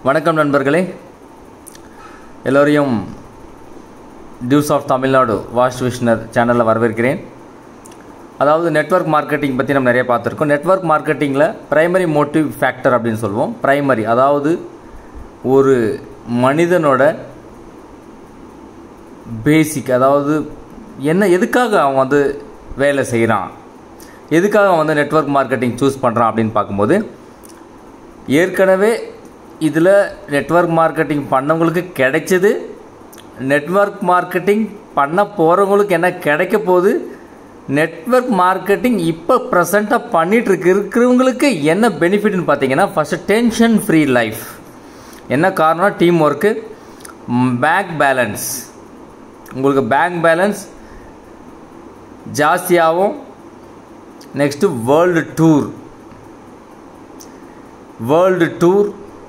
வணக்கம் நண்பர்களே எல்லோரையும் dues of Tamil Nadu wash visioner சேனலில் வரவேற்கிறேன் அதாவது நெட்வொர்க் மார்க்கெட்டிங் பற்றி நம்ம நிறைய பார்த்துருக்கோம் நெட்வொர்க் மார்க்கெட்டிங்கில் ப்ரைமரி மோட்டிவ் ஃபேக்டர் அப்படின்னு சொல்லுவோம் ப்ரைமரி அதாவது ஒரு மனிதனோட பேசிக் அதாவது என்ன எதுக்காக அவன் வந்து வேலை செய்கிறான் எதுக்காக அவன் வந்து நெட்வொர்க் மார்க்கெட்டிங் சூஸ் பண்ணுறான் அப்படின்னு பார்க்கும்போது ஏற்கனவே இதில் நெட்வொர்க் மார்க்கெட்டிங் பண்ணவங்களுக்கு கிடைச்சது நெட்வொர்க் மார்க்கெட்டிங் பண்ண போகிறவங்களுக்கு என்ன கிடைக்க போகுது நெட்வொர்க் மார்க்கெட்டிங் இப்போ ப்ரெசண்ட்டாக பண்ணிகிட்டு இருக்கு இருக்கிறவங்களுக்கு என்ன பெனிஃபிட்னு பார்த்தீங்கன்னா ஃபஸ்ட்டு டென்ஷன் ஃப்ரீ லைஃப் என்ன காரணம் டீம் ஒர்க்கு பேங்க் பேலன்ஸ் உங்களுக்கு பேங்க் பேலன்ஸ் ஜாஸ்தியாகும் next world tour world tour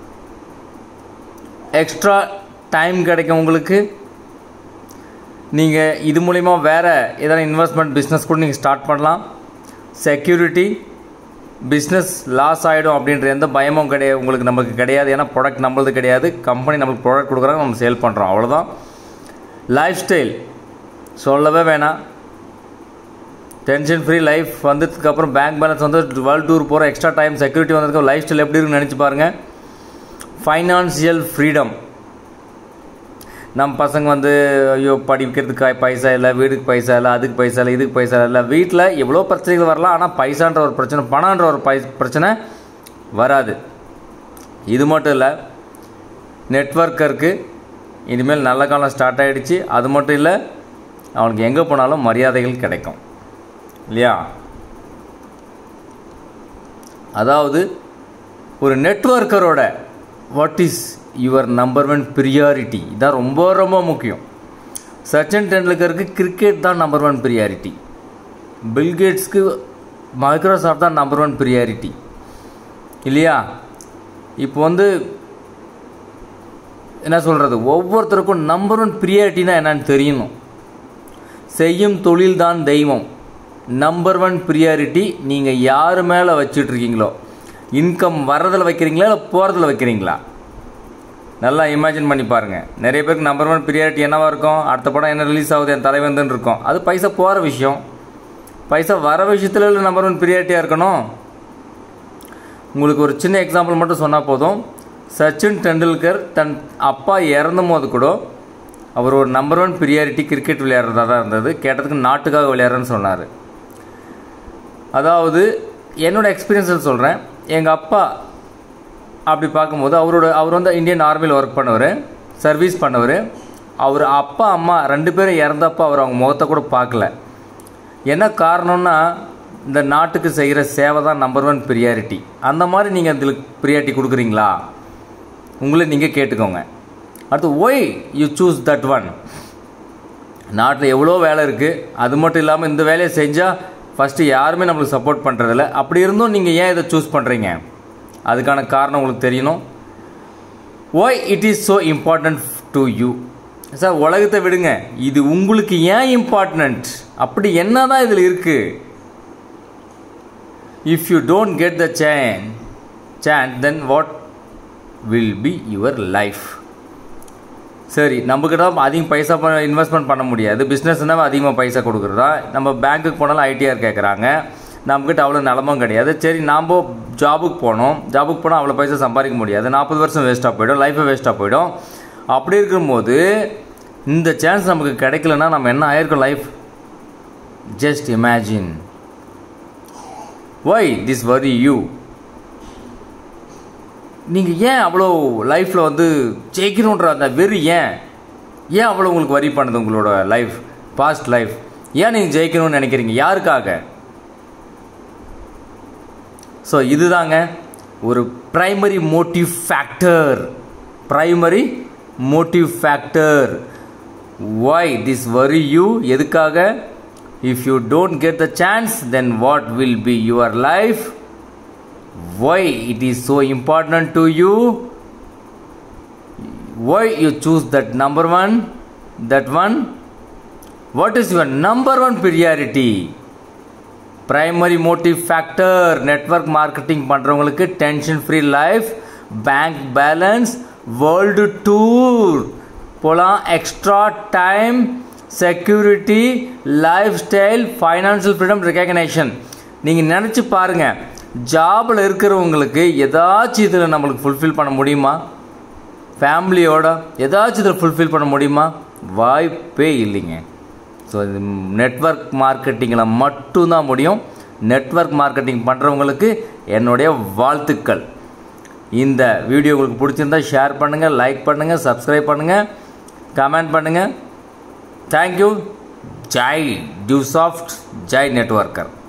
extra time கிடைக்கும் உங்களுக்கு நீங்கள் இது மூலிமா வேறு எதனா இன்வெஸ்ட்மெண்ட் பிஸ்னஸ் கூட நீங்கள் ஸ்டார்ட் பண்ணலாம் செக்யூரிட்டி பிஸ்னஸ் லாஸ் ஆகிடும் அப்படின்ற எந்த பயமும் கிடையாது உங்களுக்கு நமக்கு கிடையாது ஏன்னா ப்ராடக்ட் நம்மளது கிடையாது கம்பெனி நம்மளுக்கு ப்ராடக்ட் கொடுக்குறாங்க நம்ம சேல் பண்ணுறோம் அவ்வளோதான் லைஃப் ஸ்டைல் சொல்லவே வேணாம் டென்ஷன் ஃப்ரீ லைஃப் வந்ததுக்கப்புறம் பேங்க் பேலன்ஸ் வந்து வேர்ல்டு டூர் போகிற எக்ஸ்ட்ரா டைம் செக்யூரிட்டி வந்ததுக்கு லைஃப் ஸ்டைல் எப்படி இருக்குன்னு நினச்சி பாருங்கள் ஃபைனான்சியல் ஃப்ரீடம் நம்ம பசங்க வந்து ஐயோ படிக்கிறதுக்கு பைசா இல்லை வீடுக்கு பைசா இல்லை அதுக்கு பைசா இல்லை இதுக்கு பைசா இல்லை வீட்டில் எவ்வளோ பிரச்சனைகள் வரலாம் ஆனால் பைசான்ற ஒரு பிரச்சனை பணன்ற ஒரு பை பிரச்சனை வராது இது மட்டும் இல்லை நெட்ஒர்க்கருக்கு இனிமேல் நல்ல காலம் ஸ்டார்ட் ஆகிடுச்சு அது மட்டும் இல்லை அவனுக்கு எங்கே போனாலும் மரியாதைகள் கிடைக்கும் இல்லையா அதாவது ஒரு நெட்ஒர்க்கரோட what is your number one priority இதான் ரொம்ப ரொம்ப முக்கியம் சச்சின் டெண்டுல்கருக்கு கிரிக்கெட் தான் நம்பர் ஒன் ப்ரியாரிட்டி பில்கேட்ஸ்க்கு மைக்ரோசாஃப்ட் தான் நம்பர் ஒன் ப்ரியாரிட்டி இல்லையா இப்போ வந்து என்ன சொல்கிறது ஒவ்வொருத்தருக்கும் நம்பர் ஒன் ப்ரியாரிட்டினா என்னன்னு தெரியணும் செய்யும் தொழில் தான் தெய்வம் நம்பர் ஒன் ப்ரியாரிட்டி நீங்கள் யார் மேலே வச்சிட்ருக்கீங்களோ இன்கம் வர்றதில் வைக்கிறீங்களா இல்லை போகிறதுல வைக்கிறீங்களா நல்லா இமேஜின் பண்ணி பாருங்கள் நிறைய பேருக்கு நம்பர் ஒன் ப்ரியாரிட்டி என்னவாக இருக்கும் அடுத்த படம் என்ன ரிலீஸ் ஆகுது என் தலைவந்துன்னு இருக்கும் அது பைசா போகிற விஷயம் பைசா வர விஷயத்தில் நம்பர் ஒன் ப்ரியாரிட்டியாக இருக்கணும் உங்களுக்கு ஒரு சின்ன எக்ஸாம்பிள் மட்டும் சொன்னால் போதும் சச்சின் டெண்டுல்கர் தன் அப்பா இறந்த போது கூட அவர் ஒரு நம்பர் ஒன் ப்ரியாரிட்டி கிரிக்கெட் விளையாடுறதா தான் இருந்தது கேட்டதுக்கு நாட்டுக்காக விளையாடுறேன்னு சொன்னார் அதாவது என்னோடய எக்ஸ்பீரியன்ஸில் சொல்கிறேன் எங்கள் அப்பா அப்படி பார்க்கும்போது அவரோட அவர் வந்து இந்தியன் ஆர்மியில் ஒர்க் பண்ணவர் சர்வீஸ் பண்ணவர் அவர் அப்பா அம்மா ரெண்டு பேரும் இறந்தப்போ அவர் அவங்க முகத்தை கூட பார்க்கல என்ன காரணம்னா இந்த நாட்டுக்கு செய்கிற சேவை தான் நம்பர் ஒன் ப்ரியாரிட்டி அந்த மாதிரி நீங்கள் அதில் ப்ரியாரிட்டி கொடுக்குறீங்களா உங்களை நீங்கள் கேட்டுக்கோங்க அடுத்து why you choose that one நாட்டில் எவ்வளோ வேலை இருக்குது அது மட்டும் இல்லாமல் இந்த வேலையை செஞ்சால் ஃபஸ்ட்டு யாருமே நம்மளுக்கு சப்போர்ட் பண்ணுறதில்ல அப்படி இருந்தும் நீங்கள் ஏன் இதை சூஸ் பண்ணுறீங்க அதுக்கான காரணம் உங்களுக்கு தெரியணும் why it is so important to you sir உலகத்தை விடுங்க இது உங்களுக்கு ஏன் இம்பார்ட்டண்ட் அப்படி என்ன தான் இதில் இருக்குது if you don't get the chance chance then what will be your life சரி நம்மக்கிட்ட அதிகம் பைசா இன்வெஸ்ட்மெண்ட் பண்ண முடியாது பிஸ்னஸ்னால் அதிகமாக பைசா கொடுக்குறதா நம்ம பேங்க்குக்கு போனாலும் ஐடிஆர் கேட்குறாங்க நம்மக்கிட்ட அவ்வளோ நிலமும் கிடையாது சரி நாம் ஜாபுக்கு போனோம் ஜாபுக்கு போனால் அவ்வளோ பைசா சம்பாதிக்க முடியாது நாற்பது வருஷம் வேஸ்ட்டாக போயிடும் லைஃபே வேஸ்ட்டாக போயிடும் அப்படி இருக்கும்போது இந்த சான்ஸ் நமக்கு கிடைக்கலன்னா நம்ம என்ன ஆயிருக்கோம் life just imagine why this worry you நீங்கள் ஏன் அவ்வளோ லைஃப்பில் வந்து ஜெயிக்கணுன்ற அந்த வெறி ஏன் ஏன் அவ்வளோ உங்களுக்கு வரி பண்ணுது உங்களோட லைஃப் பாஸ்ட் லைஃப் ஏன் நீங்கள் ஜெயிக்கணும்னு நினைக்கிறீங்க யாருக்காக ஸோ இதுதாங்க ஒரு primary motive factor primary motive factor why this worry you எதுக்காக if you don't get the chance then what will be your life why it is so important to you why you choose that number one that one what is your number one priority primary motive factor network marketing பண்ணுறவங்களுக்கு tension free life bank balance world tour போகலாம் extra time security life style financial freedom recognition நீங்கள் நினச்சி பாருங்கள் ஜாபில் இருக்கிறவங்களுக்கு ஏதாச்சும் இதில் நம்மளுக்கு ஃபுல்ஃபில் பண்ண முடியுமா ஃபேமிலியோட ஏதாச்சும் இதில் ஃபுல்ஃபில் பண்ண முடியுமா வாய்ப்பே இல்லைங்க ஸோ இது நெட்வொர்க் மார்க்கெட்டிங்கில் மட்டும்தான் முடியும் நெட்வொர்க் மார்க்கெட்டிங் பண்ணுறவங்களுக்கு என்னுடைய வாழ்த்துக்கள் இந்த வீடியோ உங்களுக்கு பிடிச்சிருந்தா ஷேர் பண்ணுங்கள் லைக் பண்ணுங்கள் சப்ஸ்கிரைப் பண்ணுங்கள் கமெண்ட் பண்ணுங்கள் தேங்க்யூ ஜெய் டியூசாஃப்ட் ஜெய் நெட்வொர்க்கர்